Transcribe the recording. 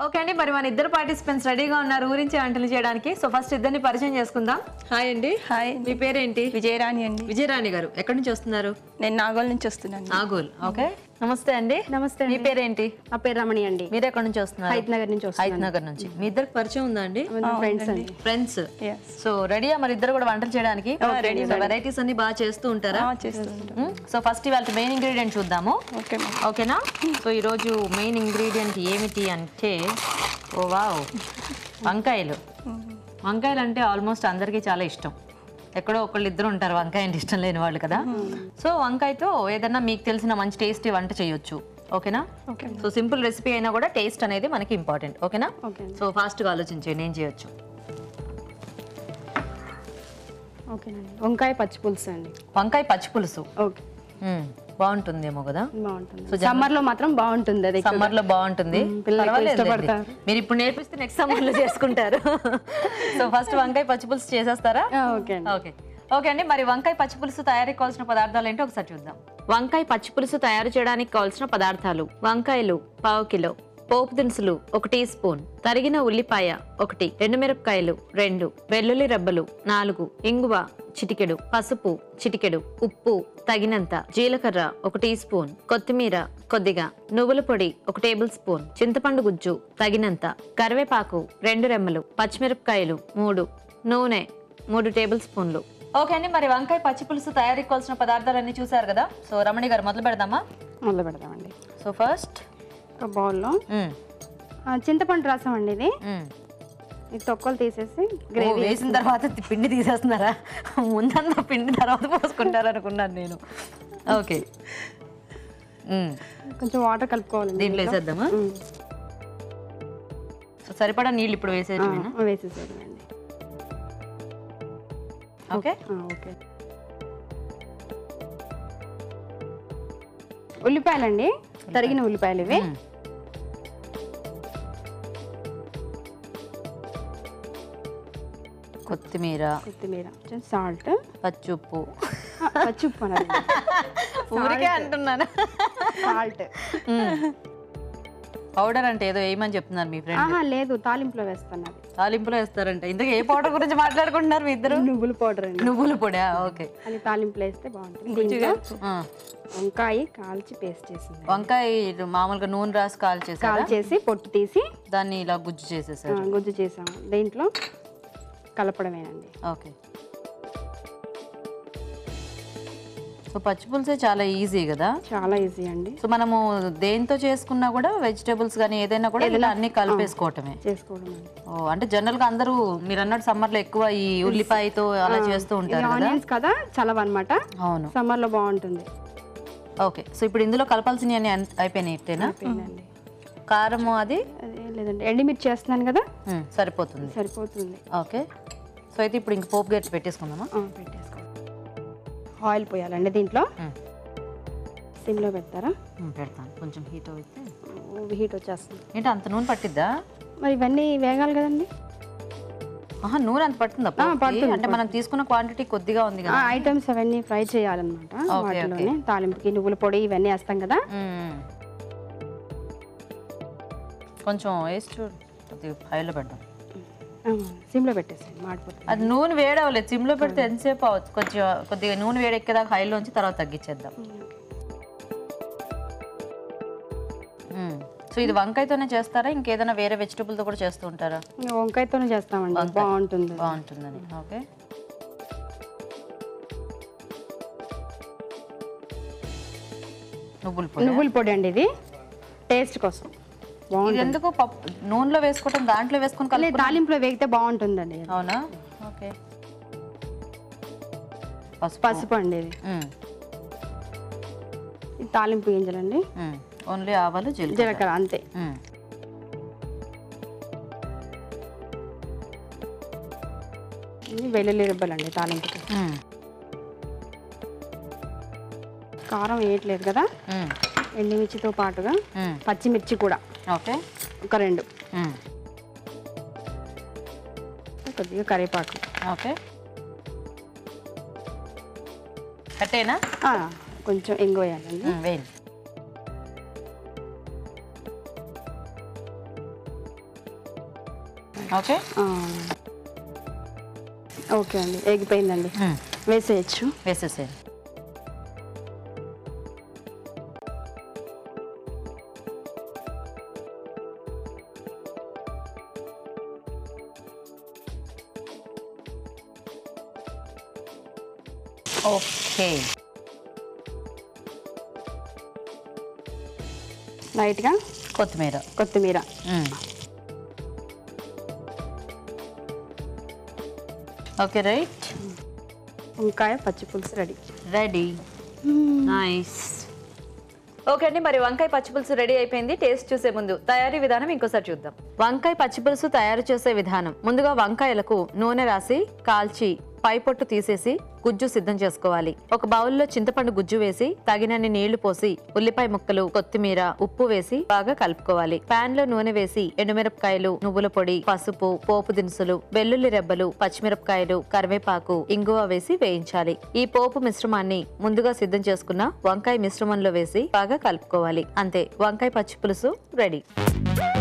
Okay అండి మరి మన ఇద్దరు పార్టిసిపెంట్స్ రెడీగా ఉన్నారు ఊరించి వంటలు చేయడానికి సో ఫస్ట్ ఇద్దరిని పరిచయం చేసుకుందాం హాయ్ అండి హాయ్ మీ పేరేంటి విజయరాణి అండి విజయరాణి గారు ఎక్కడి నుంచి వస్తున్నారు నేను నాగోల్ నుంచి వస్తున్నాను నాగోల్ ఓకే నమస్తే అండి నమస్తే మీ పేరేంటి నా పేరు రమణి అండి మీరు ఎక్కడి నుంచి వస్తున్నారు హైత్ నగర్ నుంచి హైత్ నగర్ నుంచి మీ ఇద్దరికి పరిచయం ఉందా అండి ఫ్రెండ్స్ అండి ఫ్రెండ్స్ Yes. సో రెడీయా మరి ఇద్దరు కూడా వంటలు చేయడానికి వెరైటీస్ అన్ని బాగా చేస్తూ ఉంటారా ఆ, చేస్తుంటాం సో ఫస్ట్ ఇవాళ మెయిన్ ఇంగ్రీడియంట్ చూద్దాము ఓకే మ్యామ్ ఓకేనా సో ఈరోజు మెయిన్ ఇంగ్రీడియంట్ ఏమిటి అంటే ఓ వావ్ వంకాయలు వంకాయలు అంటే ఆల్మోస్ట్ అందరికీ చాలా ఇష్టం ఎక్కడో ఒకళ్ళు ఇద్దరు ఉంటారు వంకాయ అంటే ఇష్టం లేని వాళ్ళు కదా సో వంకాయతో ఏదన్నా మీకు తెలిసిన మంచి టేస్టీ వంట చేయొచ్చు ఓకేనా ఓకే సో సింపుల్ రెసిపీ అయినా కూడా టేస్ట్ అనేది మనకి ఇంపార్టెంట్ ఓకేనా ఓకే సో ఫాస్ట్గా ఆలోచించండి ఏం చేయొచ్చు ఓకేనండి వంకాయ పచ్చి పులుసు అండి వంకాయ పచ్చి పులుసు ఓకే మ్మ్. బాగుంటుందేమో కదా బాగుంటుంది సమ్మర్ లో మాత్రం బాగుంటుంది అది ఎక్కువగా. సమ్మర్ లో బాగుంటుంది పిల్లలు ఎక్కువ పర్వాలేదులేండి. ఇష్టపడతారు. మీరు ఇప్పుడు నేర్పిస్తే నెక్స్ట్ సమ్మర్ లో చేసుకుంటారు సో ఫస్ట్ వంకాయ పచ్చిపులుసు చేసేస్తారా ఆ, ఓకే అండి ఓకే ఓకే అండి మరి వంకాయ పచ్చిపులుసు తయారీకి కావాల్సిన పదార్థాలు ఏంటో ఒకసారి చూద్దాం వంకాయ పచ్చిపులుసు తయారు చేయడానికి కావాల్సిన పదార్థాలు వంకాయలు పావు కిలో పోపు దినుసులు ఒక టీ స్పూన్ తరిగిన ఉల్లిపాయ ఒకటి ఎండుమిరపకాయలు రెండు వెల్లుల్లి రెబ్బలు నాలుగు ఇంగువ చిటికెడు పసుపు చిటికెడు ఉప్పు తగినంత జీలకర్ర ఒక టీ స్పూన్ కొత్తిమీర కొద్దిగా నువ్వుల పొడి ఒక టేబుల్ స్పూన్ చింతపండు గుజ్జు తగినంత కరివేపాకు రెండు రెమ్మలు పచ్చిమిరపకాయలు మూడు నూనె మూడు టేబుల్ స్పూన్లు ఓకే అండి మరి వంకాయ పచ్చి పులుసు తయారీకి కావాల్సిన పదార్థాలన్నీ చూసారు కదా సో రమణి గారు మొదలు పెడదామా మొదలు పెడదామండి సో ఫస్ట్ ఒక బౌల్లో చింతపండు రసం అండి ఇది ఈ తొక్కలు తీసేసి గ్రేవీ వేసిన తర్వాత తి- పిండి తీసేస్తున్నారా ముందంతా పిండి తర్వాత పోసుకుంటారు అనుకున్నాను నేను ఓకే మ్మ్. కొంచెం వాటర్ కలుపుకోవాలండి దీంట్లో వేసేద్దామా ఉమ్. సో సరిపడా నీళ్ళు ఇప్పుడు ఆ, వేసేయటమేనా వేసేసేయండి ఓకే ఆ, ఓకే ఉల్లిపాయలండి తరిగిన ఉల్లిపాయలు ఇవి మ్మ్. కొత్తిమీర కొత్తిమీర సాల్ట్ పచ్చుప్పు పచ్చి ఉప్పు అనాలి ఊరికే అంటున్నాను సాల్ట్ పౌడర్ అంటే ఏదో వేయమని చెప్తున్నారు మీ ఫ్రెండ్ ఆహా లేదు తాలింపులో వేస్తున్నది తాలింపులో వేస్తారంట ఇంతకు ఏ పౌడర్ గురించి మాట్లాడుకుంటున్నారు మీ ఇద్దరు నువ్వుల పౌడర్ అండి నువ్వుల పొడా ఓకే అది తాలింపులో వేస్తే బాగుంటుంది దీంట్లో ఆ. వంకాయ కాల్చి పేస్ట్ చేసింది వంకాయ ఇది మామూలుగా నూనె రాసి కాల్ చేసారా కాల్చేసి పొట్టు తీసి దాన్ని ఇలా గుజ్జు ఆ, చేసేసారు గుజ్జు చేసాము దీంట్లో కలపడమేనండి ఓకే సో పచ్చి పులుసే చాలా ఈజీ కదా చాలా ఈజీ అండి సో మనము దేంతో చేసుకున్నా కూడా వెజిటేబుల్స్ కానీ ఏదైనా కూడా ఇలా అన్ని కలిపేసుకోవటమే చేసుకోవడం అండి ఓ అంటే జనరల్ గా అందరూ మీరు అన్నట్టు సమ్మర్ లో ఎక్కువ ఈ ఉల్లిపాయతో అలా చేస్తూ ఇది ఉంటారు కదా ఆనియన్స్ కదా చలవన్నమాట అవును సమ్మర్ లో బాగుంటుంది ఓకే సో ఇప్పుడు ఇందులో కలపాల్సినవి అన్ని అన్- అయిపోయినాయి ఇట్టేనా అయిపోయిందండి కారము అది అదే లేదండి ఎండిమిర్చి చేస్తున్నాను కదా ఉమ్, సరిపోతుంది సరిపోతుంది ఓకే సో అయితే ఇప్పుడు ఇంక పోపు గట్టి పెట్టేసుకుందామా ఆ, పెట్టేసుకోండి ఆయిల్ పోయాలండి దీంట్లో ఉమ్, సిమ్లో పెడతారా ఉమ్, పెడతాను కొంచెం హీట్ అయితే హీట్ వచ్చేస్తుంది ఏంటి అంత నూనె పట్టిద్దా మరి ఇవన్నీ వేగాలి కదండి ఆహా నూనె అంత పడుతుందా ఆ, పోపుకి? పడుతుంది, అంటే మనం తీసుకున్న క్వాంటిటీ కొద్దిగా ఉంది కదా ఐటమ్స్ అవన్నీ ఫ్రై చేయాలన్నమాట ఓకే, వాటిలోనే తాలింపుకి నువ్వుల పొడి ఇవన్నీ వేస్తాం కదా ఉమ్. కొంచెం వేసి చూడు కొద్దిగా హైలో పెడదాం సిమ్లో పెట్టేసేయండి మాడిపోతుంది అది నూనె వేడవలేదు సిమ్లో పెడితే ఎంతసేపు అవ్వచ్చు కొంచెం కొద్దిగా నూనె వేడెక్కేదాకా హైలో ఉంచి తర్వాత తగ్గించేద్దాం ఉమ్. సో ఇది వంకాయతోనే చేస్తారా ఇంకేదైనా వేరే vegetable తో కూడా చేస్తూ ఉంటారా ఇంకా వంకాయతోనే చేస్తామండి వంకాయ. బాగుంటుంది బాగుంటుందని ఓకే నువ్వుల పొడి నువ్వుల పొడి అండి ఇది టేస్ట్ కోసం ఇది బాగుంటుంది ఎందుకు పప్పు నూనెలో వేసుకోవటం దాంట్లో వేసుకొని లేదు, కలుపు తాలింపులో వేగితే బాగుంటుందండి ఇది. అవునా ఓకే పసుపు పసుపు అండి ఇది ఉమ్, ఇది తాలింపు గింజలండి ఉమ్. ఓన్లీ ఆవాలు జీలకర్ర జీలకర్ర అంతే ఉమ్. ఇది వెల్లుల్లి రిబ్బలండి తాలింపుకి ఉమ్, కారం వేయట్లేదు కదా ఉమ్, ఎండుమిర్చితో పాటుగా ఉమ్. పచ్చిమిర్చి కూడా ఓకే ఒక రెండు ఉమ్, కొద్దిగా కరివేపాకు ఓకే కట్టేనా ఆ, కొంచెం ఇంగు వేయాలండి ఉమ్, వేయండి ఓకే ఆ. ఓకే అండి ఎగిపోయిందండి వేసేయచ్చు వేసేసేయండి ఓకే లైట్గా కొత్తిమీర కొత్తిమీర ఓకే రైట్ వంకాయ పచ్చి పులుసు రెడీ రెడీ నైస్ ఓకే అండి మరి వంకాయ పచ్చిపులుసు రెడీ అయిపోయింది టేస్ట్ చూసే ముందు తయారీ విధానం ఇంకోసారి చూద్దాం వంకాయ పచ్చిపులుసు తయారు చేసే విధానం ముందుగా వంకాయలకు నూనె రాసి కాల్చి పై పొట్టు తీసేసి గుజ్జు సిద్ధం చేసుకోవాలి ఒక బౌల్లో చింతపండు గుజ్జు వేసి తగినన్ని నీళ్లు పోసి ఉల్లిపాయ ముక్కలు కొత్తిమీర ఉప్పు వేసి బాగా కలుపుకోవాలి పాన్ లో నూనె వేసి ఎండుమిరపకాయలు నువ్వుల పొడి పసుపు పోపు దినుసులు వెల్లుల్లి రెబ్బలు పచ్చిమిరపకాయలు కరివేపాకు ఇంగువ వేసి వేయించాలి ఈ పోపు మిశ్రమాన్ని ముందుగా సిద్ధం చేసుకున్న వంకాయ మిశ్రమంలో వేసి బాగా కలుపుకోవాలి అంతే వంకాయ పచ్చి పులుసు రెడీ